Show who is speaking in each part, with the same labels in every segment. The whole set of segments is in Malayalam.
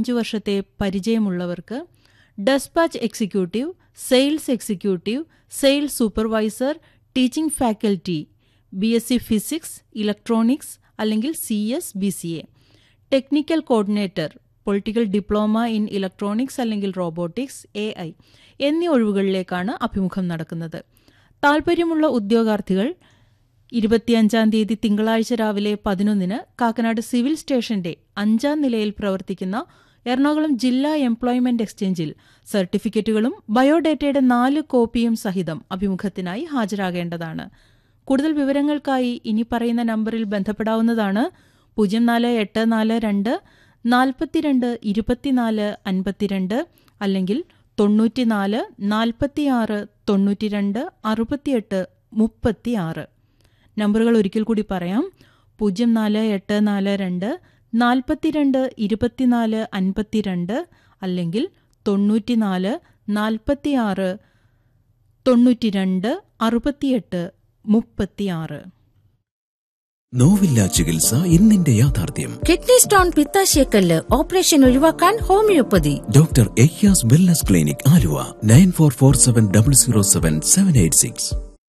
Speaker 1: അഞ്ച് വർഷത്തെ പരിചയമുള്ളവർക്ക് dispatch executive sales executive sales supervisor teaching faculty B S C physics electronics അല്ലെങ്കിൽ C S B C A technical coordinator political diploma in electronics അല്ലെങ്കിൽ റോബോട്ടിക്സ് എ ഐ എന്നീ ഒഴിവുകളിലേക്കാണ് അഭിമുഖം നടക്കുന്നത് താൽപ്പര്യമുള്ള ഉദ്യോഗാർത്ഥികൾ ഇരുപത്തിയഞ്ചാം തീയതി തിങ്കളാഴ്ച രാവിലെ പതിനൊന്നിന് കാക്കനാട് സിവിൽ സ്റ്റേഷന്റെ അഞ്ചാം നിലയിൽ പ്രവർത്തിക്കുന്ന എറണാകുളം ജില്ലാ എംപ്ലോയ്മെന്റ് എക്സ്ചേഞ്ചിൽ സർട്ടിഫിക്കറ്റുകളും ബയോഡേറ്റയുടെ നാല് കോപ്പിയും സഹിതം അഭിമുഖത്തിനായി ഹാജരാകേണ്ടതാണ് കൂടുതൽ വിവരങ്ങൾക്കായി ഇനി പറയുന്ന നമ്പറിൽ ബന്ധപ്പെടാവുന്നതാണ് പൂജ്യം നാല് എട്ട് നാല് രണ്ട് നാൽപ്പത്തിരണ്ട് ഇരുപത്തിനാല് അൻപത്തിരണ്ട് അല്ലെങ്കിൽ തൊണ്ണൂറ്റിനാല് നാൽപ്പത്തിയാറ് തൊണ്ണൂറ്റിരണ്ട് അറുപത്തിയെട്ട് മുപ്പത്തിയാറ് നമ്പറുകൾ ഒരിക്കൽ കൂടി പറയാം പൂജ്യം നാല് എട്ട് നാല് രണ്ട് നാൽപ്പത്തിരണ്ട് ഇരുപത്തിനാല് അൻപത്തിരണ്ട് അല്ലെങ്കിൽ തൊണ്ണൂറ്റിനാല് നാൽപ്പത്തിയാറ് തൊണ്ണൂറ്റിരണ്ട് അറുപത്തിയെട്ട് മുപ്പത്തിയാറ്
Speaker 2: നോവില്ല ചികിത്സ ഇന്നിന്റെ യാഥാർത്ഥ്യം
Speaker 3: കിഡ്നി സ്റ്റോൺ പിത്താശയക്കല്ല് ഓപ്പറേഷൻ ഒഴിവാക്കാൻ ഹോമിയോപ്പതി
Speaker 2: ഡോക്ടർ എയ്യാസ് wellness clinic Aluva nine four four seven double zero seven seven eight six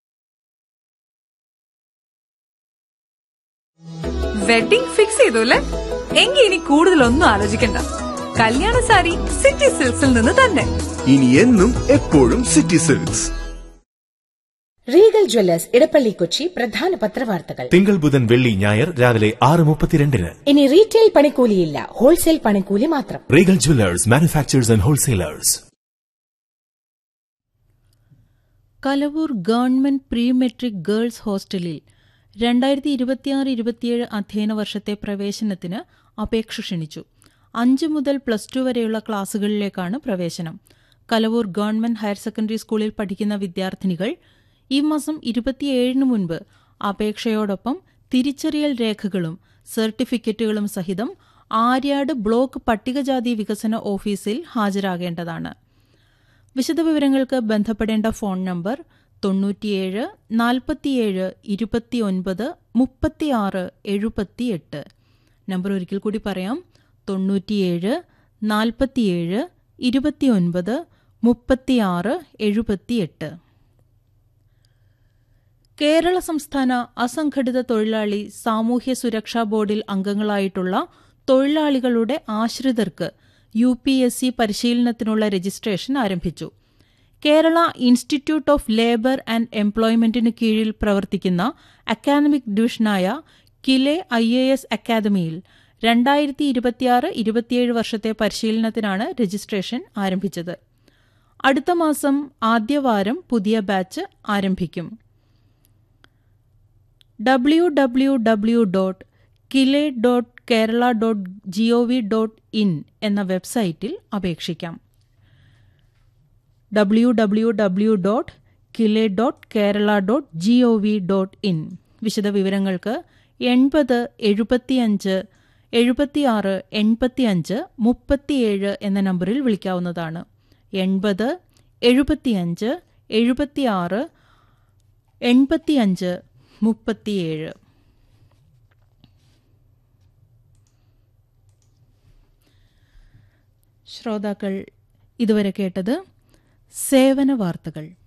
Speaker 4: wedding fix ചെയ്തു അല്ലേ എങ്കിൽ ഇനി കൂടുതലൊന്നും ആലോചിക്കണ്ട കല്യാണ സാരി സിറ്റി സിൽക്സിൽ നിന്ന് തന്നെ
Speaker 5: ഇനി എന്നും എപ്പോഴും City Silks
Speaker 6: Regal Jewellers Edappally Kochi പ്രധാന പത്രവാർത്തകൾ
Speaker 7: തിങ്കൾ ബുധൻ വെള്ളി ഞായർ രാവിലെ ആറ് മുപ്പത്തിരണ്ടിന്
Speaker 6: ഇനി റീറ്റെയിൽ പണിക്കൂലിയില്ല ഹോൾസെയിൽ പണിക്കൂലി മാത്രം
Speaker 7: Regal Jewellers manufacturers and wholesalers
Speaker 1: Kalavoor government pre matric girls ഹോസ്റ്റലിൽ രണ്ടായിരത്തി ഇരുപത്തിയാറ് ഇരുപത്തിയേഴ് അധ്യയന വർഷത്തെ പ്രവേശനത്തിന് അപേക്ഷ ക്ഷണിച്ചു അഞ്ച് മുതൽ പ്ലസ് ടു വരെയുള്ള ക്ലാസുകളിലേക്കാണ് പ്രവേശനം കലവൂർ ഗവൺമെന്റ് ഹയർ സെക്കൻഡറി സ്കൂളിൽ പഠിക്കുന്ന വിദ്യാർത്ഥിനികൾ ഈ മാസം ഇരുപത്തിയേഴിന് മുൻപ് അപേക്ഷയോടൊപ്പം തിരിച്ചറിയൽ രേഖകളും സർട്ടിഫിക്കറ്റുകളും സഹിതം ആര്യാട് ബ്ലോക്ക് പട്ടികജാതി വികസന ഓഫീസിൽ ഹാജരാകേണ്ടതാണ് വിശദവിവരങ്ങൾക്ക് ബന്ധപ്പെടേണ്ട ഫോൺ നമ്പർ തൊണ്ണൂറ്റിയേഴ് നാൽപ്പത്തിയേഴ് ഇരുപത്തിയൊൻപത് മുപ്പത്തിയാറ് എഴുപത്തിയെട്ട് നമ്പർ ഒരിക്കൽ കൂടി പറയാം തൊണ്ണൂറ്റിയേഴ് നാൽപ്പത്തിയേഴ് ഇരുപത്തിയൊൻപത് മുപ്പത്തിയാറ് എഴുപത്തിയെട്ട് കേരള സംസ്ഥാന അസംഘടിത തൊഴിലാളി സാമൂഹ്യ സുരക്ഷാ ബോർഡിൽ അംഗങ്ങളായിട്ടുള്ള തൊഴിലാളികളുടെ ആശ്രിതർക്ക് യു പി എസ് സി പരിശീലനത്തിനുള്ള രജിസ്ട്രേഷൻ ആരംഭിച്ചു Kerala Institute of Labour and എംപ്ലോയ്മെന്റിന് കീഴിൽ പ്രവർത്തിക്കുന്ന അക്കാദമിക് ഡിവിഷനായ കിലെ ഐ എ എസ് അക്കാദമിയിൽ രണ്ടായിരത്തി ഇരുപത്തിയാറ് ഇരുപത്തിയേഴ് വർഷത്തെ പരിശീലനത്തിനാണ് രജിസ്ട്രേഷൻ ആരംഭിച്ചത് അടുത്ത മാസം ആദ്യവാരം പുതിയ ബാച്ച് ആരംഭിക്കും W W W dot KILE dot Kerala dot G O V dot in എന്ന വെബ്സൈറ്റിൽ അപേക്ഷിക്കാം W W W dot KILE dot Kerala dot G O V dot in വിശദവിവരങ്ങൾക്ക് എൺപത് എഴുപത്തിയഞ്ച് എഴുപത്തിയാറ് എൺപത്തിയഞ്ച് മുപ്പത്തിയേഴ് എന്ന നമ്പറിൽ വിളിക്കാവുന്നതാണ് എൺപത് എഴുപത്തിയഞ്ച് എഴുപത്തിയാറ് എൺപത്തിയഞ്ച് മുപ്പത്തിയേഴ് ശ്രോതാക്കൾ ഇതുവരെ കേട്ടത് സേവന വാർത്തകൾ